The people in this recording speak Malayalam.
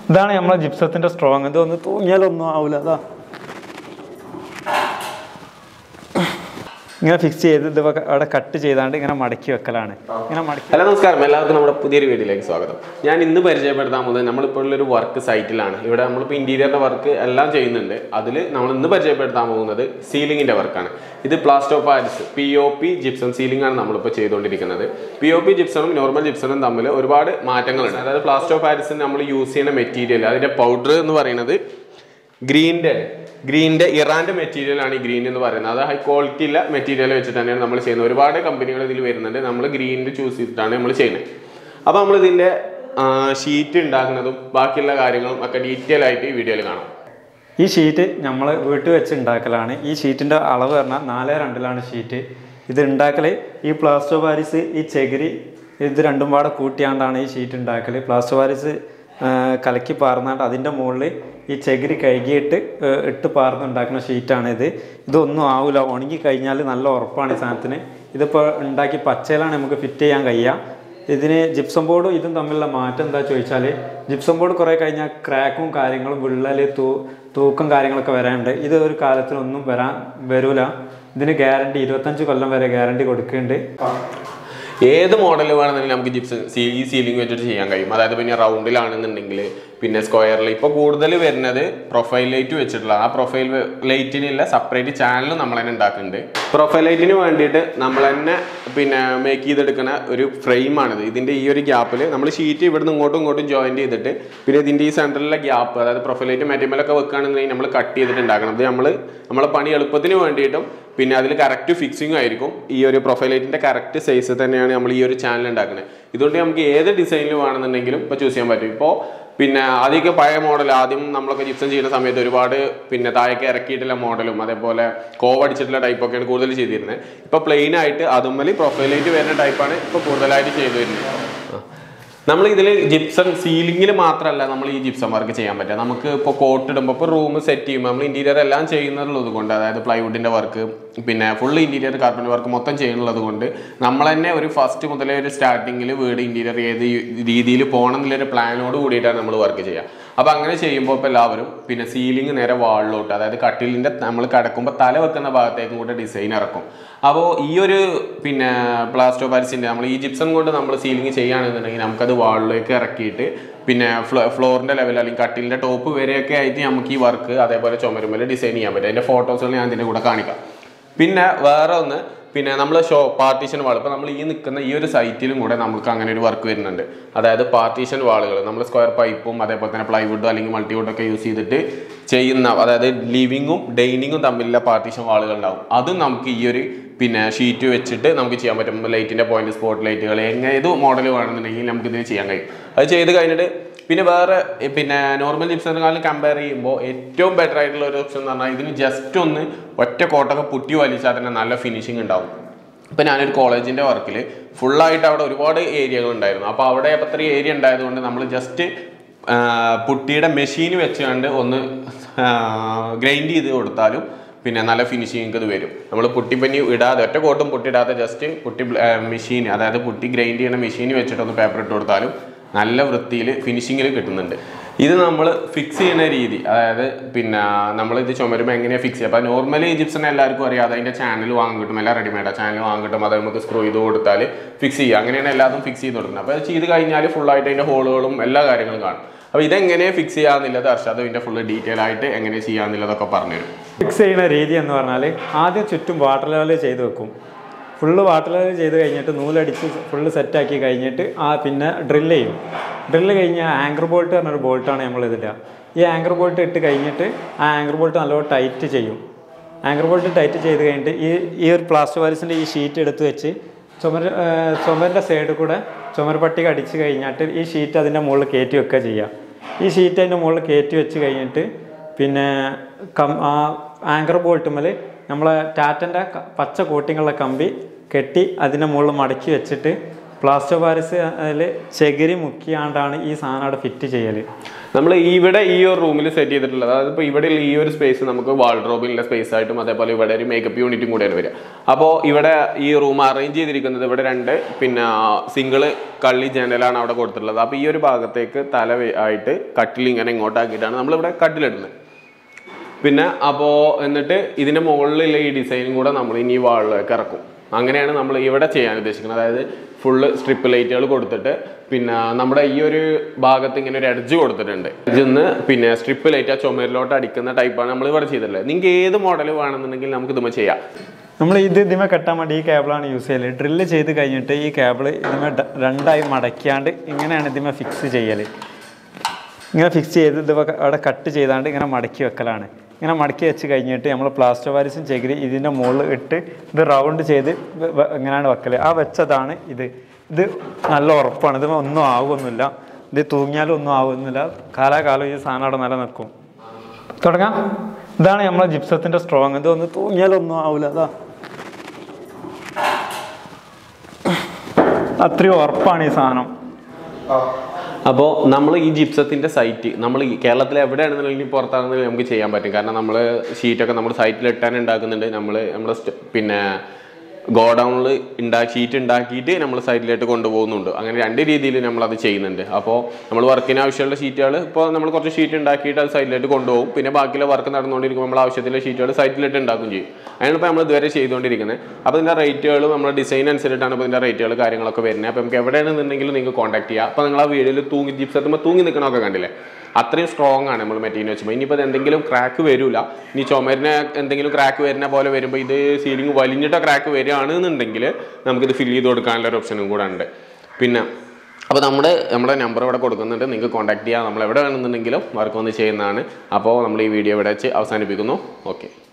ഇതാണ് നമ്മളെ ജിപ്സത്തിന്റെ സ്ട്രോങ് ഇത് ഒന്ന് തൂങ്ങിയാലൊന്നും ആവില്ല അതാ ഇങ്ങനെ ഫിക്സ് ചെയ്ത് ഇത് വക- അവിടെ കട്ട് ചെയ്താണ്ട് ഇങ്ങനെ മടക്കി വെക്കലാണ് ഇങ്ങനെ മടക്കി ഹലോ നമസ്കാരം എല്ലാവർക്കും നമ്മുടെ പുതിയൊരു വീഡിയോയിലേക്ക് സ്വാഗതം ഞാൻ ഇന്ന് പരിചയപ്പെടുത്താൻ പോകുന്നത് നമ്മളിപ്പോൾ ഉള്ളൊരു വർക്ക് സൈറ്റിലാണ് ഇവിടെ നമ്മളിപ്പോൾ ഇന്റീരിയറിന്റെ വർക്ക് എല്ലാം ചെയ്യുന്നുണ്ട് അതിൽ നമ്മൾ ഇന്ന് പരിചയപ്പെടുത്താൻ പോകുന്നത് സീലിംഗിന്റെ വർക്കാണ് ഇത് plaster paris P O P gypsum ceiling ആണ് നമ്മളിപ്പോൾ ചെയ്തുകൊണ്ടിരിക്കുന്നത് പി ഒ പി ജിപ്സണും നോർമൽ ജിപ്സണും തമ്മിൽ ഒരുപാട് മാറ്റങ്ങളുണ്ട് അതായത് പ്ലാസ്റ്റർ പാരിസിന് നമ്മൾ യൂസ് ചെയ്യുന്ന മെറ്റീരിയൽ അതിന്റെ പൗഡർ എന്ന് പറയുന്നത് ഗ്രീൻ്റെ ഗ്രീൻ്റെ ഇറാൻ്റെ മെറ്റീരിയൽ ആണ് ഈ ഗ്രീൻ എന്ന് പറയുന്നത് അത് ഹൈ ക്വാളിറ്റി ഉള്ള മെറ്റീരിയൽ വെച്ചിട്ട് തന്നെയാണ് നമ്മൾ ചെയ്യുന്നത് ഒരുപാട് കമ്പനികൾ ഇതിൽ വരുന്നുണ്ട് നമ്മൾ ഗ്രീനിൽ ചൂസ് ചെയ്തിട്ടാണ് നമ്മൾ ചെയ്യുന്നത് അപ്പോൾ നമ്മൾ ഇതിൻ്റെ ഷീറ്റ് ഉണ്ടാക്കുന്നതും ബാക്കിയുള്ള കാര്യങ്ങളും ഒക്കെ ഡീറ്റെയിൽ ആയിട്ട് ഈ വീഡിയോയിൽ കാണാം ഈ ഷീറ്റ് നമ്മൾ വീട്ടിൽ വെച്ച് ഉണ്ടാക്കലാണ് ഈ ഷീറ്റിൻ്റെ അളവ് പറഞ്ഞാൽ നാല് രണ്ടിലാണ് ഷീറ്റ് ഇത് ഉണ്ടാക്കൽ ഈ പ്ലാസ്റ്റോ പാരിസ് ഈ ചകിരി ഇത് രണ്ടും പാടെ കൂട്ടിയാണ്ടാണ് ഈ ഷീറ്റ് ഉണ്ടാക്കൽ പ്ലാസ്റ്റോ പാരിസ് ആ, കലക്കി പാർന്നാണ്ട് അതിൻ്റെ മുകളിൽ ഈ ചകിരി കഴുകിയിട്ട് ഏ, ഇട്ട് പാർന്ന് ഉണ്ടാക്കുന്ന ഷീറ്റാണ് ഇത് ഇതൊന്നും ആവില്ല ഉണങ്ങി കഴിഞ്ഞാൽ നല്ല ഉറപ്പാണ് ഈ സാധനത്തിന് ഇതിപ്പോൾ ഉണ്ടാക്കി പച്ചയിലാണ് നമുക്ക് ഫിറ്റ് ചെയ്യാൻ കഴിയുക ഇതിന് ജിപ്സം ബോർഡും ഇതും തമ്മിലുള്ള മാറ്റം എന്താ ചോദിച്ചാൽ ജിപ്സം ബോർഡ് കുറേ കഴിഞ്ഞാൽ ക്രാക്കും കാര്യങ്ങളും വിള്ളൽ തൂ തൂക്കം കാര്യങ്ങളൊക്കെ വരാനുണ്ട് ഇത് ഒരു കാലത്തിനൊന്നും വരാൻ വരൂല ഇതിന് ഗ്യാരണ്ടി ഇരുപത്തഞ്ച് കൊല്ലം വരെ ഗ്യാരണ്ടി കൊടുക്കുന്നുണ്ട് ഏത് മോഡൽ വേണമെന്നുണ്ടെങ്കിൽ നമുക്ക് ജിപ്സ് ഈ സീലിംഗ് വെച്ചിട്ട് ചെയ്യാൻ കഴിയും അതായത് പിന്നെ റൗണ്ടിലാണെന്നുണ്ടെങ്കിൽ പിന്നെ സ്ക്വയറിൽ ഇപ്പോൾ കൂടുതൽ വരുന്നത് പ്രൊഫൈൽ ലൈറ്റ് വെച്ചിട്ടുള്ള ആ പ്രൊഫൈൽ ലൈറ്റിനുള്ള സെപ്പറേറ്റ് ചാനൽ നമ്മൾ തന്നെ ഉണ്ടാക്കുന്നുണ്ട് പ്രൊഫൈൽ ലൈറ്റിന് വേണ്ടിയിട്ട് നമ്മൾ തന്നെ പിന്നെ മേക്ക് ചെയ്തെടുക്കുന്ന ഒരു ഫ്രെയിമാണിത് ഇതിൻ്റെ ഈ ഒരു ഗ്യാപ്പിൽ നമ്മൾ ഷീറ്റ് ഇവിടുന്ന് ഇങ്ങോട്ടും ഇങ്ങോട്ടും ജോയിൻറ്റ് ചെയ്തിട്ട് പിന്നെ ഇതിൻ്റെ ഈ സെൻറ്ററിലെ ഗ്യാപ്പ് അതായത് പ്രൊഫൈൽ ലൈറ്റ് മെറ്റീരിയലൊക്കെ വെക്കുകയാണെന്നുണ്ടെങ്കിൽ നമ്മൾ കട്ട് ചെയ്തിട്ട് ഉണ്ടാക്കണം ഇത് നമ്മൾ നമ്മളെ പണി എളുപ്പത്തിന് വേണ്ടിയിട്ടും പിന്നെ അതിൽ കറക്റ്റ് ഫിക്സിങ് ആയിരിക്കും ഈ ഒരു പ്രൊഫൈലൈറ്റിന്റെ കറക്റ്റ് സൈസ് തന്നെയാണ് നമ്മൾ ഈ ഒരു ചാനൽ ഉണ്ടാക്കുന്നത് ഇതുകൊണ്ട് നമുക്ക് ഏത് ഡിസൈനിൽ വേണമെന്നുണ്ടെങ്കിലും ഇപ്പോൾ ചൂസ് ചെയ്യാൻ പറ്റും ഇപ്പോൾ പിന്നെ ആദ്യമൊക്കെ പഴയ മോഡൽ ആദ്യം നമ്മളൊക്കെ ജിപ്സം ചെയ്യുന്ന സമയത്ത് ഒരുപാട് പിന്നെ താഴേക്ക് ഇറക്കിയിട്ടുള്ള മോഡലും അതേപോലെ കോവടിച്ചിട്ടുള്ള ടൈപ്പൊക്കെയാണ് കൂടുതൽ ചെയ്തിരുന്നത് ഇപ്പോൾ പ്ലെയിൻ ആയിട്ട് അതുമ്മൽ പ്രൊഫൈലൈറ്റ് വരുന്ന ടൈപ്പാണ് ഇപ്പോൾ കൂടുതലായിട്ട് ചെയ്തു വരുന്നത് ആ. നമ്മൾ ഇതിൽ ജിപ്സം സീലിംഗിൽ മാത്രമല്ല നമ്മൾ ഈ ജിപ്സം വർക്ക് ചെയ്യാൻ പറ്റുക നമുക്ക് ഇപ്പോൾ കോട്ട് ഇടുമ്പോൾ ഇപ്പോൾ റൂം സെറ്റ് ചെയ്യുമ്പോൾ നമ്മൾ ഇന്റീരിയർ എല്ലാം ചെയ്യുന്നുള്ളത് കൊണ്ട് അതായത് പ്ലൈവുഡിന്റെ വർക്ക് പിന്നെ ഫുൾ ഇന്റീരിയർ കാർപ്പറ്റ് വർക്ക് മൊത്തം ചെയ്യുന്നുള്ളത് കൊണ്ട് നമ്മൾ തന്നെ ഒരു ഫസ്റ്റ് മുതലേ ഒരു സ്റ്റാർട്ടിങ്ങിൽ വീട് ഇന്റീരിയർ ഏത് രീതിയിൽ പോകണം എന്നുള്ളൊരു പ്ലാനോട് കൂടിയിട്ടാണ് നമ്മൾ വർക്ക് ചെയ്യുക അപ്പോൾ അങ്ങനെ ചെയ്യുമ്പോൾ ഇപ്പോൾ എല്ലാവരും പിന്നെ സീലിംഗ് നേരെ വാളിലോട്ട് അതായത് കട്ടിലിൻ്റെ നമ്മൾ കിടക്കുമ്പോൾ തല വെക്കുന്ന ഭാഗത്തേക്കും കൂടെ ഡിസൈൻ ഇറക്കും അപ്പോൾ ഈ ഒരു പിന്നെ പ്ലാസ്റ്റോ പാരിസിൻ്റെ നമ്മൾ ഈ ജിപ്സം കൊണ്ട് നമ്മൾ സീലിംഗ് ചെയ്യുകയാണെന്നുണ്ടെങ്കിൽ നമുക്കത് വാളിലേക്ക് ഇറക്കിയിട്ട് പിന്നെ ഫ്ലോ ഫ്ലോറിൻ്റെ ലെവൽ അല്ലെങ്കിൽ കട്ടിലിൻ്റെ ടോപ്പ് വരെയൊക്കെ ആയിട്ട് നമുക്ക് ഈ വർക്ക് അതേപോലെ ചുമരുമേൽ ഡിസൈൻ ചെയ്യാൻ പറ്റും അതിൻ്റെ ഫോട്ടോസുകൾ ഞാൻ ഇതിൻ്റെ കൂടെ കാണിക്കാം പിന്നെ വേറെ ഒന്ന് പിന്നെ നമ്മൾ ഷോ പാർട്ടീഷൻ വാൾ ഇപ്പോൾ നമ്മൾ ഈ നിൽക്കുന്ന ഈ ഒരു സൈറ്റിലും കൂടെ നമുക്ക് അങ്ങനെ ഒരു വർക്ക് വരുന്നുണ്ട് അതായത് പാർട്ടീഷൻ വാളുകൾ നമ്മൾ സ്ക്വയർ പൈപ്പും അതേപോലെ തന്നെ പ്ലൈവുഡോ അല്ലെങ്കിൽ മൾട്ടിവുഡോ ഒക്കെ യൂസ് ചെയ്തിട്ട് ചെയ്യുന്ന അതായത് ലിവിങ്ങും ഡൈനിങ്ങും തമ്മിലുള്ള പാർട്ടീഷൻ വാളുകൾ ഉണ്ടാവും അതും നമുക്ക് ഈ ഒരു പിന്നെ ഷീറ്റ് വെച്ചിട്ട് നമുക്ക് ചെയ്യാൻ പറ്റും ലൈറ്റിൻ്റെ പോയിന്റ് സ്പോട്ട് ലൈറ്റുകൾ എങ്ങനെ ഏത് മോഡൽ വേണമെന്നുണ്ടെങ്കിൽ നമുക്ക് ഇതിന് ചെയ്യാൻ കഴിയും അത് ചെയ്ത് കഴിഞ്ഞിട്ട് പിന്നെ വേറെ ഈ പിന്നെ നോർമൽ ജിപ്സിനെക്കാളും കമ്പയർ ചെയ്യുമ്പോൾ ഏറ്റവും ബെറ്റർ ആയിട്ടുള്ള ഒരു ഓപ്ഷൻ എന്ന് പറഞ്ഞാൽ ഇതിന് ജസ്റ്റ് ഒന്ന് ഒറ്റ കോട്ടൊക്കെ പുട്ടി വലിച്ചാൽ തന്നെ നല്ല ഫിനിഷിംഗ് ഉണ്ടാവും ഇപ്പം ഞാനൊരു കോളേജിൻ്റെ വർക്കിൽ ഫുള്ളായിട്ട് അവിടെ ഒരുപാട് ഏരിയകൾ ഉണ്ടായിരുന്നു അപ്പോൾ അവിടെ അത്രയും ഏരിയ ഉണ്ടായതുകൊണ്ട് നമ്മൾ ജസ്റ്റ് പുട്ടിയുടെ മെഷീൻ വെച്ചുകൊണ്ട് ഒന്ന് ഗ്രൈൻഡ് ചെയ്ത് കൊടുത്താലും പിന്നെ നല്ല ഫിനിഷിങ് ഇത് വരും നമ്മൾ പുട്ടിപ്പനി ഇടാതെ ഒറ്റ കോട്ടും പുട്ടിടാതെ ജസ്റ്റ് പുട്ടി മെഷീൻ അതായത് പുട്ടി ഗ്രൈൻഡ് ചെയ്യുന്ന മെഷീൻ വെച്ചിട്ടൊന്ന് പേപ്പർ ഇട്ട് കൊടുത്താലും നല്ല വൃത്തിയിൽ ഫിനിഷിങ്ങിൽ കിട്ടുന്നുണ്ട് ഇത് നമ്മൾ ഫിക്സ് ചെയ്യുന്ന രീതി അതായത് പിന്നെ നമ്മൾ ഇത് ചുമരുമ്പോൾ എങ്ങനെയാണ് ഫിക്സ് ചെയ്യുക അപ്പോൾ നോർമലി ജിപ്സിനെ എല്ലാവർക്കും അറിയാം അതിൻ്റെ ചാനൽ വാങ്ങാൻ കിട്ടും എല്ലാം റെഡിമെയ്ഡാണ് ചാനൽ വാങ്ങാൻ കിട്ടും അത് നമുക്ക് സ്ക്രൂ ചെയ്ത് കൊടുത്താൽ ഫിക്സ് ചെയ്യുക അങ്ങനെയാണ് എല്ലാതും ഫിക്സ് ചെയ്ത് കൊടുക്കുന്നത് അപ്പോൾ അത് ചെയ്ത് കഴിഞ്ഞാൽ ഫുള്ളായിട്ട് അതിൻ്റെ ഹോളുകളും എല്ലാ കാര്യങ്ങളും കാണും അപ്പോൾ ഇതെങ്ങനെ ഫിക്സ് ചെയ്യാന്നുള്ളത് അർഷാദ് ഇതിൻ്റെ ഫുള്ള് ഡീറ്റെയിൽ ആയിട്ട് എങ്ങനെ ചെയ്യാന്നുള്ളതൊക്കെ പറഞ്ഞുതരും ഫിക്സ് ചെയ്യുന്ന രീതി എന്ന് പറഞ്ഞാൽ ആദ്യം ചുറ്റും വാട്ടർ ലെവൽ ചെയ്ത് വെക്കും ഫുള്ള് വാട്ടർ ലെവൽ ചെയ്ത് കഴിഞ്ഞിട്ട് നൂലടിച്ച് ഫുള്ള് സെറ്റാക്കി കഴിഞ്ഞിട്ട് ആ പിന്നെ ഡ്രില്ല് ചെയ്യും ഡ്രില്ല് കഴിഞ്ഞ് ആങ്കർ ബോൾട്ട് പറഞ്ഞൊരു ബോൾട്ടാണ് നമ്മൾ ഇതിടുക ഈ ആങ്കർ ബോൾട്ട് ഇട്ട് കഴിഞ്ഞിട്ട് ആ ആങ്കർ ബോൾട്ട് നല്ലോണം ടൈറ്റ് ചെയ്യും ആങ്കർ ബോൾട്ട് ടൈറ്റ് ചെയ്ത് കഴിഞ്ഞിട്ട് ഈ ഈ ഒരു പ്ലാസ്റ്റർ വാരിസിൻ്റെ ഈ ഷീറ്റ് എടുത്ത് വെച്ച് ചുമര് ഏർ ചുമരിൻ്റെ സൈഡിൽ കൂടെ ചുമര് പട്ടിക അടിച്ച് കഴിഞ്ഞിട്ട് ഈ ഷീറ്റ് അതിൻ്റെ മുകളിൽ കയറ്റി വെക്കുക ചെയ്യുക ഈ ഷീറ്റ് അതിൻ്റെ മുകളിൽ കയറ്റി വെച്ച് കഴിഞ്ഞിട്ട് പിന്നെ കം ആ ആങ്കർ ബോൾട്ടുമ്മൽ നമ്മളെ ടാറ്റൻ്റെ പച്ച കോട്ടിങ്ങുള്ള കമ്പി കെട്ടി അതിൻ്റെ മുകളിൽ മടക്കി വെച്ചിട്ട് പ്ലാസ്റ്റർ പാരിസ് അതിൽ ചകിരി മുക്കിയാണ്ടാണ് ഈ സാധനം അവിടെ ഫിറ്റ് ചെയ്യൽ നമ്മൾ ഇവിടെ ഈ ഒരു റൂമിൽ സെറ്റ് ചെയ്തിട്ടുള്ളത് അതായത് ഇപ്പോൾ ഇവിടെ ഈ ഒരു സ്പേസ് നമുക്ക് വാൾഡ്രോബിലുള്ള സ്പേസ് ആയിട്ടും അതേപോലെ ഇവിടെ ഒരു മേക്കപ്പ് യൂണിറ്റും കൂടെയാണ് വരിക അപ്പോൾ ഇവിടെ ഈ റൂം അറേഞ്ച് ചെയ്തിരിക്കുന്നത് ഇവിടെ രണ്ട് പിന്നെ സിംഗിള് കള്ളി ജനലാണ് അവിടെ കൊടുത്തിട്ടുള്ളത് അപ്പോൾ ഈ ഒരു ഭാഗത്തേക്ക് തല വെ- ആയിട്ട് കട്ടിൽ ഇങ്ങനെ ഇങ്ങോട്ടാക്കിയിട്ടാണ് നമ്മളിവിടെ കട്ടിലിടുന്നത് പിന്നെ അപ്പോൾ എന്നിട്ട് ഇതിൻ്റെ മുകളിലുള്ള ഈ ഡിസൈനും കൂടെ നമ്മൾ ഇനി ഈ വാളിലേക്ക് ഇറക്കും അങ്ങനെയാണ് നമ്മൾ ഇവിടെ ചെയ്യാൻ ഉദ്ദേശിക്കുന്നത് അതായത് ഫുള്ള് സ്ട്രിപ്പ് ലൈറ്റുകൾ കൊടുത്തിട്ട് പിന്നെ നമ്മുടെ ഈ ഒരു ഭാഗത്ത് ഇങ്ങനെ ഒരു എഡ്ജ് കൊടുത്തിട്ടുണ്ട് ഇതിന്ന് പിന്നെ സ്ട്രിപ്പ് ലൈറ്റ് ആ ചുമരിലോട്ട് അടിക്കുന്ന ടൈപ്പാണ് നമ്മൾ ഇവിടെ ചെയ്തിട്ടുള്ളത് നിങ്ങൾക്ക് ഏത് മോഡൽ വേണമെന്നുണ്ടെങ്കിൽ നമുക്ക് ഇതുമ്പോൾ ചെയ്യാം നമ്മൾ ഇത് ഇതിമേ കെട്ടാൻ വേണ്ടി ഈ കേബിളാണ് യൂസ് ചെയ്യല് ഡ്രില്ല് ചെയ്ത് കഴിഞ്ഞിട്ട് ഈ കേബിൾ ഇതിമേ ഡ- രണ്ടായി മടക്കിയാണ്ട് ഇങ്ങനെയാണ് ഇതിമേ ഫിക്സ് ചെയ്യൽ ഇങ്ങനെ ഫിക്സ് ചെയ്ത് ഇത് വ- അവിടെ കട്ട് ചെയ്താണ്ട് ഇങ്ങനെ മടക്കി വെക്കലാണ് ഇങ്ങനെ മടക്കി വെച്ച് കഴിഞ്ഞിട്ട് നമ്മൾ പ്ലാസ്റ്റർ വാരിസും ചകിരി ഇതിൻ്റെ മുകളിൽ ഇട്ട് ഇത് റൗണ്ട് ചെയ്ത് വ- വ- ഇങ്ങനെയാണ് വെക്കൽ ആ വെച്ചതാണ് ഇത് ഇത് നല്ല ഉറപ്പാണ് ഇത് ഒന്നും ആവുമൊന്നുമില്ല ഇത് തൂങ്ങിയാലും ഒന്നും ആവുന്നില്ല കാലാകാലം ഈ സാധനം അവിടെ നിലനിൽക്കും തുടങ്ങാം ഇതാണ് നമ്മളെ ജിപ്സത്തിന്റെ സ്ട്രോങ് ഇത് ഒന്ന് തൂങ്ങിയാലൊന്നും ആവില്ല അതാ അത്രയും ഉറപ്പാണ് ഈ സാധനം അപ്പോൾ നമ്മൾ ഈ ജിപ്സത്തിൻ്റെ സൈറ്റ് നമ്മൾ ഈ കേരളത്തിൽ എവിടെയാണെന്നുണ്ടെങ്കിലും പുറത്താണെന്നുണ്ടെങ്കിലും നമുക്ക് ചെയ്യാൻ പറ്റും കാരണം നമ്മൾ ഷീറ്റൊക്കെ നമ്മൾ സൈറ്റിൽ ഇട്ടാൻ ഉണ്ടാക്കുന്നുണ്ട് നമ്മൾ നമ്മുടെ സ്റ്റ- പിന്നെ ഗോഡൗണിൽ ഉണ്ടാക്കി ഷീറ്റ് ഉണ്ടാക്കിയിട്ട് നമ്മൾ സൈറ്റിലേക്ക് കൊണ്ടുപോകുന്നുണ്ട് അങ്ങനെ രണ്ട് രീതിയിൽ നമ്മൾ അത് ചെയ്യുന്നുണ്ട് അപ്പോൾ നമ്മൾ വർക്കിന് ആവശ്യമുള്ള ഷീറ്റുകൾ ഇപ്പോൾ നമ്മൾ കുറച്ച് ഷീറ്റ് ഉണ്ടാക്കിയിട്ട് അത് സൈറ്റിലേക്ക് കൊണ്ടുപോകും പിന്നെ ബാക്കിയുള്ള വർക്ക് നടന്നുകൊണ്ടിരിക്കുമ്പോൾ നമ്മൾ ആവശ്യത്തിലുള്ള ഷീറ്റുകൾ സൈറ്റിലിട്ട് ഉണ്ടാക്കും ചെയ്യും അതിനാണ് ഇപ്പോൾ നമ്മൾ ഇതുവരെ ചെയ്തുകൊണ്ടിരിക്കുന്നത് അപ്പോൾ ഇതിൻ്റെ റേറ്റുകളും നമ്മുടെ ഡിസൈൻ അനുസരിച്ചിട്ടാണ് ഇപ്പോൾ ഇതിൻ്റെ റേറ്റുകൾ കാര്യങ്ങളൊക്കെ വരുന്നത് അപ്പോൾ നമുക്ക് എവിടെയാണെന്നുണ്ടെങ്കിലും നിങ്ങൾക്ക് കോൺടാക്ട് ചെയ്യാം അപ്പോൾ നിങ്ങൾ ആ വീഡിയോയിൽ തൂങ്ങി ജിപ്സത്തുമ്പോൾ തൂങ്ങി നിൽക്കണമൊക്കെ കണ്ടില്ലേ അത്രയും സ്ട്രോങ് ആണ് നമ്മൾ മെറ്റീരിയൽ വെച്ചപ്പോൾ ഇനിയിപ്പോൾ ഇത് എന്തെങ്കിലും ക്രാക്ക് വരില്ല ഇനി ചുമരിന് എന്തെങ്കിലും ക്രാക്ക് വരുന്ന പോലെ വരുമ്പോൾ ഇത് സീലിംഗ് വലിഞ്ഞിട്ടോ ക്രാക്ക് വരികയാണെന്നുണ്ടെങ്കിൽ നമുക്കിത് ഫില്ല് ചെയ്ത് കൊടുക്കാനുള്ള ഒരു ഓപ്ഷനും കൂടെ ഉണ്ട് പിന്നെ അപ്പോൾ നമ്മുടെ നമ്മുടെ നമ്പർ ഇവിടെ കൊടുക്കുന്നുണ്ട് നിങ്ങൾക്ക് കോൺടാക്ട് ചെയ്യാം നമ്മൾ എവിടെ വേണമെന്നുണ്ടെങ്കിലും വർക്ക് വന്ന് ചെയ്യുന്നതാണ് അപ്പോൾ നമ്മൾ ഈ വീഡിയോ ഇവിടെ വെച്ച് അവസാനിപ്പിക്കുന്നു ഓക്കെ